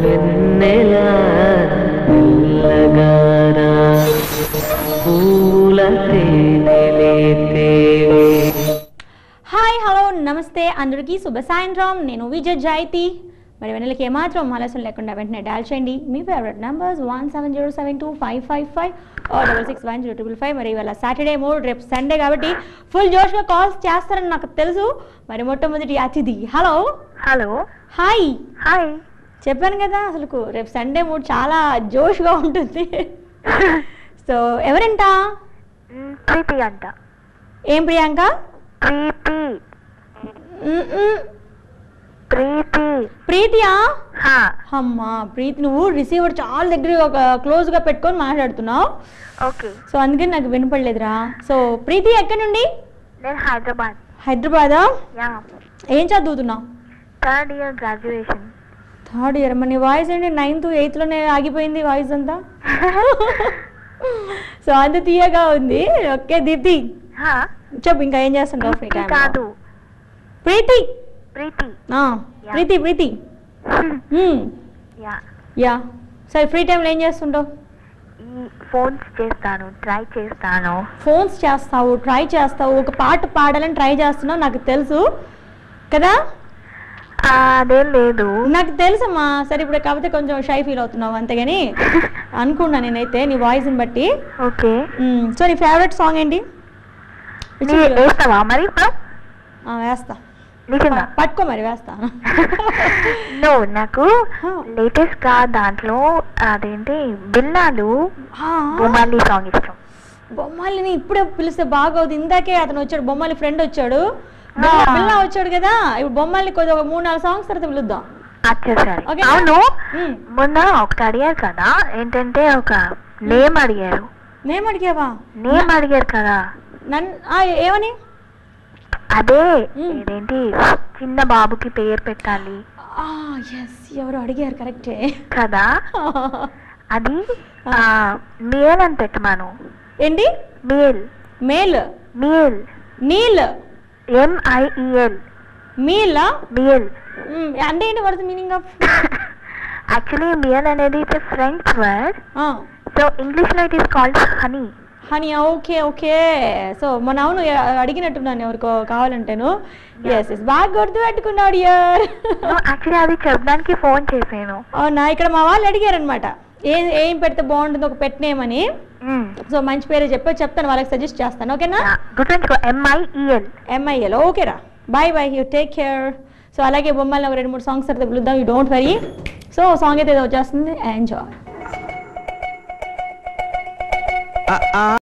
వెన్నెల మెల్లగారా పూల తేనెలే తేవే hi hello నమస్తే అందరికీ శుభ సాయంత్రం నేను విజయ్ జాయితి మరి వెన్నెలకి ఏమాత్రం ఆలస్యం లేకుండా వెంటనే డయల్ చేయండి మీ favourite numbers one seven zero seven two five five five double six one zero triple five మరి ఇవాళ సాటర్డే మూడు రేపు సండే కాబట్టి ఫుల్ జోష్గా కాల్స్ చేస్తారని నాకు తెలుసు మరి మొట్టమొదటి అతిథి హలో హలో హాయ్ హాయ్ చెప్పాను కదా అసలు రేపు సండే మూడు చాలా జోష్గా ఉంటుంది సో ఎవరంట మ్, ప్రీతి అంట ఏం ప్రియాంక ప్రీతి మ్, మ్, ప్రీతి ప్రీతియా హా అమ్మా ప్రీతి నువ్వు రిసీవర్ చాలా దగ్గర ఒక క్లోజ్గా పెట్టుకొని మాట్లాడుతున్నావు ఓకే సో అందుకని నాకు వినపడలేదురా సో ప్రీతి ఎక్కడి నుండి నేను హైదరాబాద్ హైదరాబాదా యా ఏం చదువుతున్నావు third year graduation third year మరి నీ వాయిస్ ఏంటి నైన్త్ ఎయిత్లోనే ఆగిపోయింది వాయిస్ అంతా సో అంత తీయగా ఉంది ఓకే దీప్తి హా చెప్పు ఇంకా ఏం చేస్తుంటావు ఫ్రీ ప్రీతి టైం కాదు ప్రీతి ప్రీతి ఆ, ప్రీతి ప్రీతి మ్మ్. యా యా సరే ఫ్రీ టైంలో ఏం చేస్తుంటావు ఈ ఫోన్స్ చేస్తాను ట్రై చేస్తాను ఫోన్స్ చేస్తావు ట్రై చేస్తావు ఒక పాట పాడాలని ట్రై చేస్తున్నావు నాకు తెలుసు కదా ఆ, అదేం లేదు నాకు తెలుసమ్మా సరే ఇప్పుడు కాకపోతే కొంచెం షై ఫీల్ అవుతున్నావు అంతేగాని అనుకున్నా నేనైతే నీ వాయిస్ని బట్టి ఓకే మ్మ్. సో నీ ఫేవరెట్ సాంగ్ ఏంటి నీ వేస్తావా మరి ఇప్పుడు ఆ, వేస్తా నిజంగా పట్టుకో మరి వేస్తా నో నాకు హా. లేటెస్ట్ గా దాంట్లో అదేంటి బిల్లాలు ఆ, బొమ్మాలి సాంగ్ ఇష్టం బొమ్మాలిని ఇప్పుడే పిలిస్తే బాగోదు ఇందాకే అతను వచ్చాడు బొమ్మాలి ఫ్రెండ్ వచ్చాడు బిల్లా ఆ. బిల్లా వచ్చాడు కదా ఇప్పుడు బొమ్మాలిని కొద్దిగా ఒక మూడు నాలుగు సాంగ్స్ తర్వాత పిలుద్దాం వచ్చేసరి ఓకే అవును మ్మ్. మొన్న ఒకటి అడిగారు కదా ఏంటంటే ఒక నేమ్ అడిగారు నేమ్ అడిగావా నేమ్ అడిగారు కదా నన్ను ఆ, ఏమని అదే మ్మ్. ఇదేంటి చిన్న బాబుకి పేరు పెట్టాలి ఎస్ ఎవరు అడిగారు కరెక్టే కదా అది ఆ, మేల్ అని పెట్టమాను ఏంటి మేల్ మేల్ మేల్ నీల్ ఎంఐఈఎల్ మీల్ మేల్ అంటే ఏంటి what meaning of actually Miel అనేది it's French word so English లో it is called honey honey okay okay so మన అవును ఎ- అడిగినట్టున్నాను ఎవరికో కావాలంటేను ఎస్ ఎస్ బాగా గుర్తు పెట్టుకున్నాడు ఇయర్ యాక్చువల్లీ అది చెప్పడానికి ఫోన్ చేశాను అవునా ఇక్కడ మా వాళ్ళు అడిగారనమాట ఏం ఏం పెడితే బాగుంటుంది ఒక pet name అని సో మంచి పేరు చెప్పి చెప్తాను వాళ్ళకి సజెస్ట్ చేస్తాను ఓకేనా గుర్తుంచుకో ఎంఐఈఎల్ ఎంఐఎల్ ఓకేరా bye bye you take care so అలాగే బొమ్మల్ని ఒక రెండు మూడు సాంగ్స్ అయితే పిలుద్దాం you don't worry so song అయితే ఏదో వచ్చేస్తుంది ఎంజాయ్